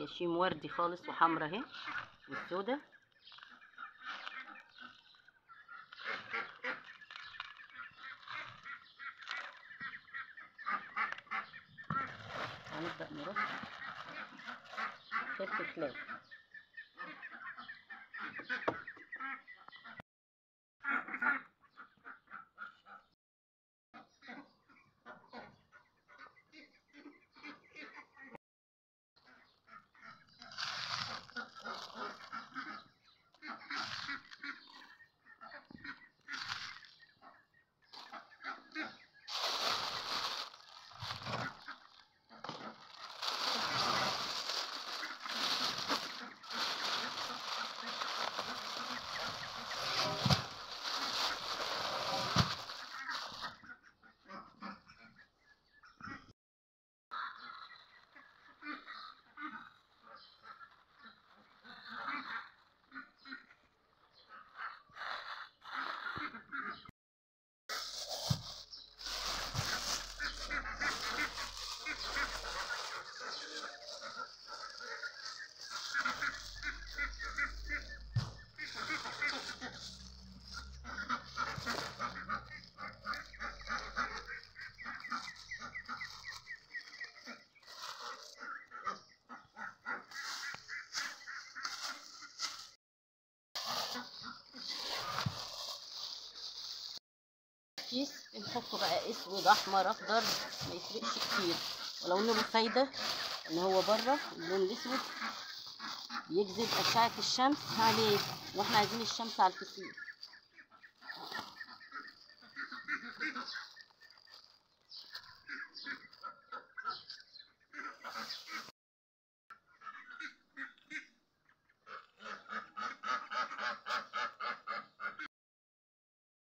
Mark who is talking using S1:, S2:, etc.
S1: ياشيم وردي خالص وحمرا اهي والسودا هنبدأ نرص ست كلاب كيس بنحطه بقى اسود احمر اخضر ما يفرقش كتير ولو انه له فايده ان هو بره اللون الاسود بيجذب اشعه الشمس عليه واحنا عايزين الشمس على الفسيخ